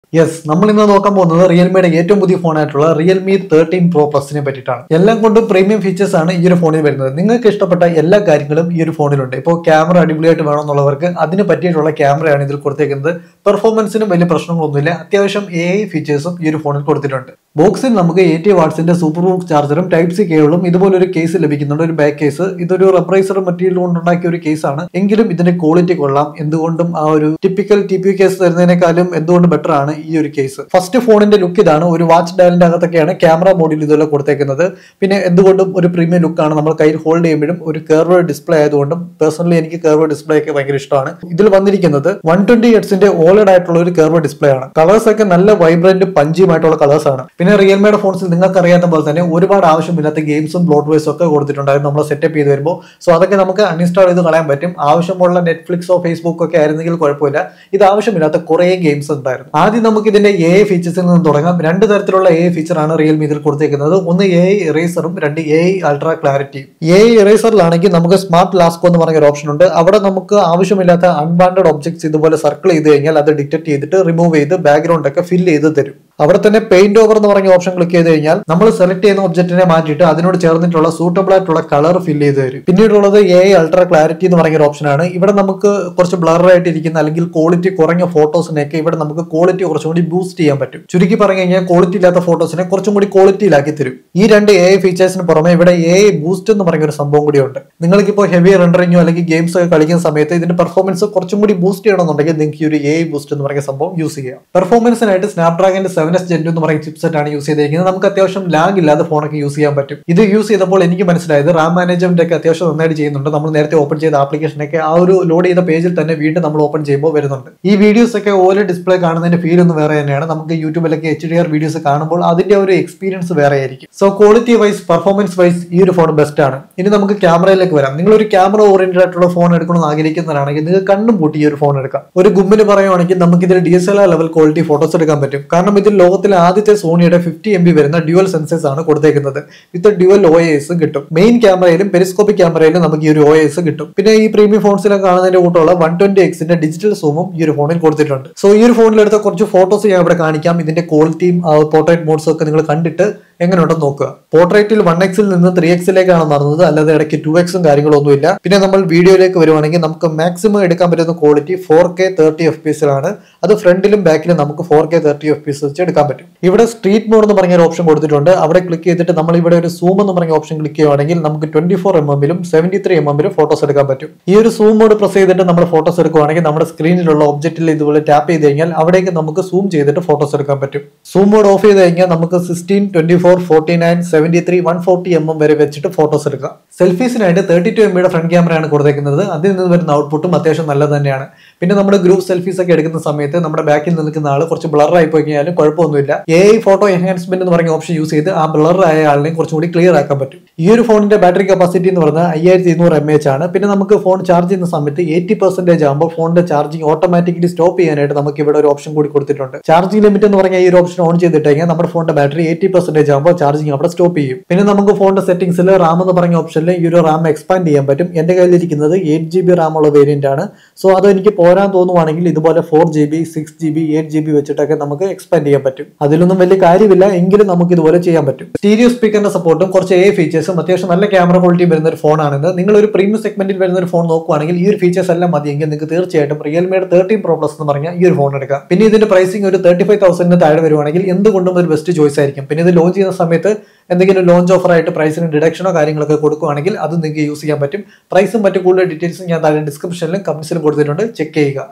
yes നമ്മൾ ഇന്ന് നോക്കാൻ പോകുന്നത് റിയൽമിയുടെ ഏറ്റവും പുതിയ ഫോണായിട്ടുള്ള റിയൽമി തേർട്ടീൻ പ്രോ പ്ലസിനെ പറ്റിയിട്ടാണ് എല്ലാം കൊണ്ടും പ്രീമിയം ഫീച്ചേഴ്സ് ആണ് ഈ ഒരു ഫോണിൽ വരുന്നത് നിങ്ങൾക്ക് ഇഷ്ടപ്പെട്ട എല്ലാ കാര്യങ്ങളും ഈ ഒരു ഫോണിലുണ്ട് ഇപ്പോൾ ക്യാമറ അടിപൊളിയായിട്ട് വേണമെന്നുള്ളവർക്ക് അതിന് പറ്റിയിട്ടുള്ള ക്യാമറയാണ് ഇതിൽ കൊടുത്തേക്കുന്നത് പെർഫോമൻസിനും വലിയ പ്രശ്നങ്ങളൊന്നുമില്ല അത്യാവശ്യം എ ഐ ഫീച്ചേഴ്സും ഈ ഒരു ഫോണിൽ കൊടുത്തിട്ടുണ്ട് ബോക്സിൽ നമുക്ക് എയ്റ്റി വാട്സിന്റെ സൂപ്പർ ബൂക്ക് ചാർജറും ടൈപ്പ് സി കേബിളും ഇതുപോലൊരു കേസ് ലഭിക്കുന്നുണ്ട് ഒരു ബാക്ക് കേസ് ഇതൊരു റബ്രൈസർ മെറ്റീരിയൽ കൊണ്ടുണ്ടാക്കിയ ഒരു കേസാണ് എങ്കിലും ഇതിന്റെ ക്വാളിറ്റി കൊള്ളാം എന്തുകൊണ്ടും ആ ഒരു ടിപ്പിക്കൽ ടി പി കേസ് തരുന്നതിനേക്കാളും എന്തുകൊണ്ട് ബെറ്റർ ആണ് ഈ ഒരു കേസ് ഫസ്റ്റ് ഫോണിന്റെ ലുക്ക് ഇതാണ് ഒരു വാച്ച് ഡയലിന്റെ അകത്തൊക്കെയാണ് ക്യാമറ മോഡിൽ ഇതുപോലെ കൊടുത്തേക്കുന്നത് പിന്നെ എന്തുകൊണ്ടും ഒരു പ്രീമിയം ലുക്കാണ് നമ്മൾ കയ്യിൽ ഹോൾഡ് ചെയ്യുമ്പോഴും ഒരു കർവ് ഡിസ്പ്ലേ ആയതുകൊണ്ടും പേഴ്സണലി എനിക്ക് കർവ് ഡിസ്പ്ലേ ഒക്കെ ഭയങ്കര ഇഷ്ടമാണ് ഇതിൽ വന്നിരിക്കുന്നത് വൺ ട്വന്റി എഡ്സിന്റെ ഓൾഡ് ആയിട്ടുള്ള ഒരു കർവ് ഡിസ്പ്ലേ ആണ് കളേഴ്സ് ഒക്കെ നല്ല വൈബ്രന്റ് പഞ്ചിയുമായിട്ടുള്ള കളേഴ്സ് ആണ് പിന്നെ റിയൽമിയുടെ ഫോൺസിൽ നിങ്ങൾക്ക് അറിയാത്ത പോലെ തന്നെ ഒരുപാട് ആവശ്യമില്ലാത്ത ഗെയിംസും ബ്ലോട്ട്വേഴ്സും ഒക്കെ കൊടുത്തിട്ടുണ്ടായിരുന്നു നമ്മൾ സെറ്റപ്പ് ചെയ്ത് വരുമ്പോൾ സോ അതൊക്കെ നമുക്ക് അൺഇൻസ്റ്റാൾ ചെയ്ത് കളയാൻ പറ്റും ആവശ്യമുള്ള നെറ്റ്ഫ്ലിക്സോ ഫേസ്ബുക്കോ ഒക്കെ ആയിരുന്നെങ്കിൽ കുഴപ്പമില്ല ഇത് ആവശ്യമില്ലാത്ത കുറേ ഗെയിംസ് ഉണ്ടായിരുന്നു ആദ്യം നമുക്ക് ഇതിന്റെ എ ഐ ഫീച്ചേഴ്സിൽ നിന്ന് തുടങ്ങാം രണ്ട് തരത്തിലുള്ള എ ഐ ഫീച്ചറാണ് റിയൽമി ഇതിൽ കൊടുത്തേക്കുന്നത് ഒന്ന് എ ഐ ഇറേസറും രണ്ട് എ ഐ അൾട്രാ ക്ലാരിറ്റിയും എ ഐ ഇറേസറിലാണെങ്കിൽ നമുക്ക് സ്മാർട്ട് ലാസ്കോ എന്ന് പറഞ്ഞ ഒരു ഓപ്ഷൻ ഉണ്ട് അവിടെ നമുക്ക് ആവശ്യമില്ലാത്ത അൺവാണ്ടഡ് ഒബ്ജക്ട്സ് ഇതുപോലെ സർക്കിൾ ചെയ്ത് കഴിഞ്ഞാൽ അത് ഡിറ്റക്ട് ചെയ്തിട്ട് റിമൂവ് ചെയ്ത് ബാക്ക്ഗ്രൗണ്ട് ഒക്കെ ഫിൽ ചെയ്ത് തരും അവിടെ തന്നെ പെയിന്റ് ഓവർ എന്ന് പറഞ്ഞ ഓപ്ഷൻ ക്ലിക്ക് ചെയ്ത് കഴിഞ്ഞാൽ നമ്മൾ സെലക്ട് ചെയ്യുന്ന ഒബ്ജക്റ്റിനെ മാറ്റിയിട്ട് അതിനോട് ചേർന്നിട്ടുള്ള സൂട്ടബിൾ ആയിട്ടുള്ള കളർ ഫിൽ ചെയ്ത് തരും പിന്നീടുള്ളത് എ ഐ അൾട്രാ ക്ലാരിറ്റി എന്ന് പറഞ്ഞ ഒരു ഓപ്ഷനാണ് ഇവിടെ നമുക്ക് കുറച്ച് ബ്ലർ ആയിട്ട് ഇരിക്കുന്ന അല്ലെങ്കിൽ ക്വാളിറ്റി കുറഞ്ഞ ഫോട്ടോസിനെയൊക്കെ ഇവിടെ നമുക്ക് ക്വാളിറ്റി കുറച്ചും കൂടി ബൂസ്റ്റ് ചെയ്യാൻ പറ്റും ചുരുക്കി പറഞ്ഞു കഴിഞ്ഞാൽ ക്വാളിറ്റി ഇല്ലാത്ത ഫോട്ടോസിനെ കുറച്ചും കൂടി ക്വാളിറ്റിയിലാക്കി തരും ഈ രണ്ട് എ ഐ ഫീച്ചേഴ്സിന് പുറമെ ഇവിടെ എ ഐ ബൂസ്റ്റ് എന്ന് പറഞ്ഞ ഒരു സംഭവം കൂടിയുണ്ട് നിങ്ങൾക്കിപ്പോൾ ഹെവി റെൻഡറിങ്ങോ അല്ലെങ്കിൽ ഗെയിംസ് ഒക്കെ കളിക്കുന്ന സമയത്ത് ഇതിന്റെ പെർഫോമൻസ് കുറച്ചും കൂടി ബൂസ്റ്റ് ചെയ്യണമെന്നുണ്ടെങ്കിൽ നിങ്ങൾക്ക് ഈ ഒരു എ ഐ ബൂസ്റ്റ് എന്ന് പറയുന്ന സംഭവം യൂസ് ചെയ്യാം പെർഫോമൻസിനായിട്ട് സ്നാപ്ഡ്രാഗന്റെ സെവൻ എസ് ജെൻ എന്ന് പറയുന്ന ചിപ്സെറ്റ് ആണ് യൂസ് ചെയ്തിരിക്കുന്നത് നമുക്ക് അത്യാവശ്യം ലാഗ് ഇല്ലാതെ ഫോണൊക്കെ യൂസ് ചെയ്യാൻ പറ്റും ഇത് യൂസ് ചെയ്തപ്പോൾ എനിക്ക് മനസ്സിലായത് റാം മാനേജ്മെന്റ് ഒക്കെ അത്യാവശ്യം നന്നായിട്ട് ചെയ്യുന്നുണ്ട് നമ്മൾ നേരത്തെ ഓപ്പൺ ചെയ്ത ആപ്ലിക്കേഷനൊക്കെ ആ ഒരു ലോഡ് ചെയ്ത പേജിൽ തന്നെ വീണ്ടും നമ്മൾ ഓപ്പൺ ചെയ്യുമ്പോൾ വരുന്നുണ്ട് ഈ വീഡിയോസ് ഒക്കെ ഓരോ ഡിസ്പ്ലേ കാണുന്നതിന്റെ ഫീൽ ഒന്ന് വേറെ തന്നെയാണ് നമുക്ക് യൂട്യൂബിലൊക്കെ എച്ച് ഡി ആർ വീഡിയോസ് കാണുമ്പോൾ അതിന്റെ ഒരു എക്സ്പീരിയൻസ് വേറെ ആയിരിക്കും so quality wise performance wise ഈ ഒരു ഫോൺ ബെസ്റ്റ് ആണ് ഇനി നമുക്ക് ക്യാമറയിലേക്ക് വരാം നിങ്ങൾ ഒരു ക്യാമറ ഓറിയന്റഡ് ആയിട്ടുള്ള ഫോൺ എടുക്കണമെന്ന് ആഗ്രഹിക്കുന്നവരാണെങ്കിൽ നിങ്ങൾക്ക് കണ്ണും പൂട്ടി ഈ ഒരു ഫോൺ എടുക്കാം ഒരു ഗുമ്മിന് പറയുവാണെങ്കിൽ നമുക്ക് ഇതിൽ D S L R level quality photos എടുക്കാൻ പറ്റും കാരണം ഇതിൽ ലോകത്തിലെ ആദ്യത്തെ സോണിയുടെ ഫിഫ്റ്റി എം ബി വരുന്ന ഡ്യുവൽ സെൻസേഴ്സ് ആണ് കൊടുത്തേക്കുന്നത് വിത്ത് ഡ്യുവൽ ഒ എസ് കിട്ടും മെയിൻ ക്യാമറയിലും പെരിസ്കോപ്പിക് ക്യാമറയിലും നമുക്ക് ഈ ഒരു ഒ എസ് കിട്ടും പിന്നെ ഈ പ്രീമിയം ഫോൺസിലൊക്കെ കാണുന്നതിന്റെ കൂട്ടുള്ള വൺ ട്വന്റി എക്സിന്റെ ഡിജിറ്റൽ സൂമും ഈ ഒരു ഫോണിൽ കൊടുത്തിട്ടുണ്ട് സോ ഈ ഒരു ഫോണിൽ എടുത്ത കുറച്ച് ഫോട്ടോസ് ഞാൻ ഇവിടെ കാണിക്കാം ഇതിന്റെ ക്വാളിറ്റിയും പോർട്രേറ്റ് മോഡ്സും ഒക്കെ നിങ്ങൾ കണ്ടിട്ട് എങ്ങനെയുണ്ടെന്ന് നോക്കുക പോർട്രേറ്റിൽ വൺ എക്സിൽ നിന്ന് ത്രീ എക്സിലേക്കാണ് മാറുന്നത് അല്ലാതെ ഇടയ്ക്ക് ടു എക്സും കാര്യങ്ങളൊന്നുമില്ല പിന്നെ നമ്മൾ വീഡിയോയിലേക്ക് വരുവാണെങ്കിൽ നമുക്ക് മാക്സിമം എടുക്കാൻ പറ്റുന്ന quality four K thirty F P എസിലാണ് അത് ഫ്രണ്ടിലും ബാക്കിലും നമുക്ക് four K thirty F P S വെച്ച് എടുക്കാൻ പറ്റും ഇവിടെ സ്ട്രീറ്റ് മോഡ് എന്ന് പറഞ്ഞ ഒരു ഓപ്ഷൻ കൊടുത്തിട്ടുണ്ട് അവിടെ ക്ലിക്ക് ചെയ്തിട്ട് നമ്മൾ ഇവിടെ ഒരു സൂം എന്ന് പറഞ്ഞ ഓപ്ഷൻ ക്ലിക്ക് ചെയ്യുവാണെങ്കിൽ നമുക്ക് ട്വന്റി ഫോർ എം എമ്മിലും സെവന്റി ത്രീ എം എമ്മിലും ഫോട്ടോസ് എടുക്കാൻ പറ്റും ഈ ഒരു സൂം മോഡ് പ്രസ് ചെയ്തിട്ട് നമ്മൾ ഫോട്ടോസ് എടുക്കുവാണെങ്കിൽ നമ്മുടെ സ്ക്രീനിലുള്ള ഒബ്ജക്റ്റിൽ ഇതുപോലെ ടാപ്പ് ചെയ്ത് കഴിഞ്ഞാൽ അവിടേക്ക് നമുക്ക് സൂം ചെയ്തിട്ട് ഫോട്ടോസ് എടുക്കാൻ പറ്റും സൂം മോഡ് ഓഫ് ചെയ്ത് കഴിഞ്ഞാൽ നമുക്ക് sixteen twenty four forty nine seventy three one forty M M വരെ വെച്ചിട്ട് ഫോട്ടോസ് എടുക്കാം സെൽഫീസിനായിട്ട് തേർട്ടി ടു എം ബിയുടെ ഫ്രണ്ട് ക്യാമറയാണ് കൊടുത്തേക്കുന്നത് അതിൽ നിന്ന് വരുന്ന ഔട്ട്പുട്ടും അത്യാവശ്യം നല്ലത് തന്നെയാണ് പിന്നെ നമ്മുടെ ഗ്രൂപ്പ് സെൽഫീസ് ഒക്കെ എടുക്കുന്ന സമയത്ത് നമ്മുടെ ബാക്കിൽ നിൽക്കുന്ന ആൾ കുറച്ച് ബ്ലർ ആയി പോയി കഴിഞ്ഞാലും കുഴപ്പമൊന്നുമില്ല എ ഐ ഫോട്ടോ എൻഹാൻസ്മെന്റ് എന്ന് പറഞ്ഞ ഓപ്ഷൻ യൂസ് ചെയ്ത് ആ ബ്ലർ ആയ ആളിനെ കുറച്ചും കൂടി ക്ലിയർ ആക്കാൻ പറ്റും ഈ ഒരു ഫോണിന്റെ ബാറ്ററി കപ്പാസിറ്റി എന്ന് പറഞ്ഞാൽ അയ്യായിരത്തി ഇരുന്നൂറ് എം എച്ച് ആണ് പിന്നെ നമുക്ക് ഫോൺ ചാർജ് ചെയ്യുന്ന സമയത്ത് എയ്റ്റി പെർസെന്റേജ് ആകുമ്പോൾ ഫോണിന്റെ ചാർജിങ് ഓട്ടോമാറ്റിക്കലി സ്റ്റോപ്പ് ചെയ്യാനായിട്ട് നമുക്ക് ഇവിടെ ഒരു ഓപ്ഷൻ കൂടി കൊടുത്തിട്ടുണ്ട് ചാർജിങ് ലിമിറ്റ് എന്ന് പറഞ്ഞാൽ ഈ ഒരു ഓപ്ഷൻ ഓൺ ചെയ്തിട്ട് കഴിഞ്ഞാൽ നമ്മുടെ ഫോണിന്റെ ബാറ്ററി എയ്റ്റി പെർസെന്റേജ് ആകുമ്പോൾ ചാർജിങ് അവിടെ സ്റ്റോപ്പ് ചെയ്യും പിന്നെ നമുക്ക് ഫോണിന്റെ സെറ്റിംഗ്സിൽ റാം എന്ന് പറഞ്ഞ ഓപ്ഷനിൽ ഈ ഒരു റാം എക്സ്പാൻഡ് ചെയ്യാൻ പറ്റും എന്റെ കയ്യിലിരിക്കുന്നത് എയ്റ്റ് ജി ബി റാം ഉള്ള വേരിയന്റ് ആണ് സോ അത് എനിക്ക് പോരാൻ തോന്നുവാണെങ്കിൽ ഇതുപോലെ four G B six G B eight G B വെച്ചിട്ടൊക്കെ നമുക്ക് എക്സ്പാൻഡ് ചെയ്യാൻ പറ്റും അതിലൊന്നും വലിയ കാര്യമില്ല എങ്കിലും നമുക്ക് ഇതുപോലെ ചെയ്യാൻ പറ്റും സ്റ്റീരിയോ സ്പീക്കറിന്റെ സപ്പോർട്ടും കുറച്ച് എ ഫീച്ചേഴ്സും അത്യാവശ്യം നല്ല ക്യാമറ ക്വാളിറ്റി വരുന്ന ഒരു ഫോണാണിത് നിങ്ങൾ ഒരു പ്രീമിയം സെഗ്മെന്റിൽ വരുന്ന ഒരു ഫോൺ നോക്കുവാണെങ്കിൽ ഈ ഒരു ഫീച്ചേഴ്സ് എല്ലാം മതിയെങ്കിൽ നിങ്ങൾക്ക് തീർച്ചയായിട്ടും റിയൽമിയുടെ തേർട്ടീൻ പ്രോ പ്ലസ് എന്ന് പറഞ്ഞ ഈ ഒരു ഫോൺ എടുക്കാം പിന്നെ ഇതിന്റെ പ്രൈസിംഗ് ഒരു തേർട്ടി ഫൈവ് തൗസൻഡിന് താഴെ വരുവാണെങ്കിൽ എന്തുകൊണ്ടും ഒരു ബെസ്റ്റ് ചോയ്സ് ആയിരിക്കും പിന്നെ ഇത് ലോഞ്ച് ചെയ്യുന്ന സമയത്ത് എന്തെങ്കിലും ലോഞ്ച് ഓഫർ ആയിട്ട് പ്രൈസിന് ഡിഡക്ഷനോ കാര്യങ്ങളൊക്കെ കൊടുക്കുവാണെങ്കിൽ അത് നിങ്ങൾക്ക് യൂസ് ചെയ്യാൻ പറ്റും പ്രൈസും മറ്റു കൂടുതൽ ഡീറ്റെയിൽസും ഞാൻ താഴെ ഡിസ്ക്രിപ്ഷനിലും കമന്റ്സിലും കൊടുത്തിട്ടുണ്ട് ചെക്ക് ചെയ്യുക